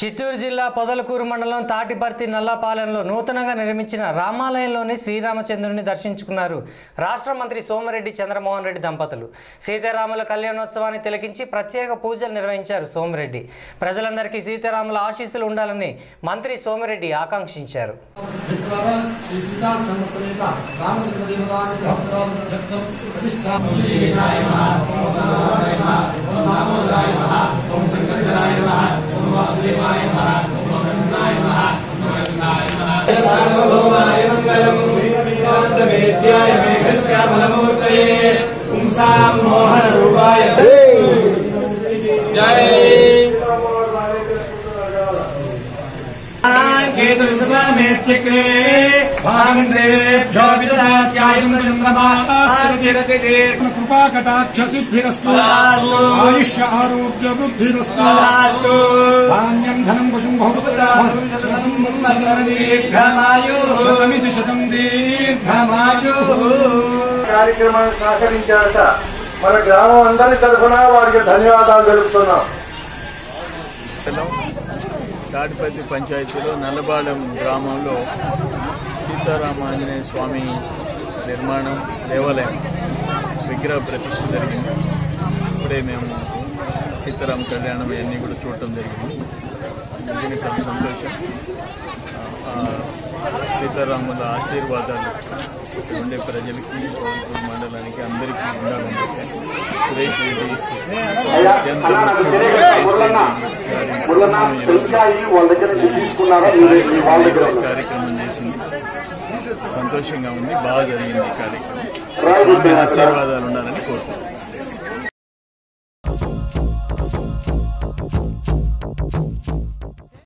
చిత్తూరు జిల్లా పొదలకూరు మండలం తాటిపర్తి నల్లపాలెంలో నూతనంగా నిర్మించిన రామాలయంలోని శ్రీరామచంద్రుని దర్శించుకున్నారు రాష్ట్ర మంత్రి సోమిరెడ్డి చంద్రమోహన్ రెడ్డి దంపతులు సీతారాముల కళ్యాణోత్సవాన్ని తిలకించి ప్రత్యేక పూజలు నిర్వహించారు సోమిరెడ్డి ప్రజలందరికీ సీతారాముల ఆశీస్సులు ఉండాలని మంత్రి సోమిరెడ్డి ఆకాంక్షించారు ద్వారా శ్రీ సీతారామ సమేత రామచంద్ర దేవతాన్ని భక్తాలను వ్యక్తం ప్రతిష్టాపన సార్వభౌమాయ మంగళం వేద్యాయ మేఘశ్యామలమూర్తయే పుంసాం మోహన రూపాయ జై కేతుర్సమేత్యక్రే భాగం దేవేభ్యో విదదాత్యాయం చంద్రమాస్తిరతితే కృపాకటాక్ష సిద్ధిరస్తు తదాస్తు. ఆయుష్య ఆరోగ్య వృద్ధిరస్తు తదాస్తు. ధాన్యం ధనం పశుం దీర్ఘమాయు శతమితి శతం దీర్ఘమాయు కార్యక్రమాన్ని సహకరించారట మన గ్రామం అందరి తరఫున వారికి ధన్యవాదాలు తెలుపుతున్నాం తాడిపత్రి పంచాయతీలో నల్లబాలెం గ్రామంలో సీతారామ ఆంజనేయ స్వామి నిర్మాణం దేవాలయం విగ్రహ ప్రతిష్ఠ జరిగింది ఇప్పుడే మేము సీతారామ కళ్యాణం ఇవన్నీ కూడా చూడటం జరిగింది దీనికి చాలా సంతోషం ఆ, సీతారాముల ఆశీర్వాదాలు ఇక్కడ ఉండే ప్రజలకి కోరుకూరు మండలానికి అందరికీ ఉండాలని చెప్పేసి సురేష్ రెడ్డి కేంద్ర మంత్రి కార్యక్రమం చేసింది సంతోషంగా ఉంది బాగా జరిగింది ఈ కార్యక్రమం స్వామి ఆశీర్వాదాలు ఉండాలని కోరుకుంటున్నాను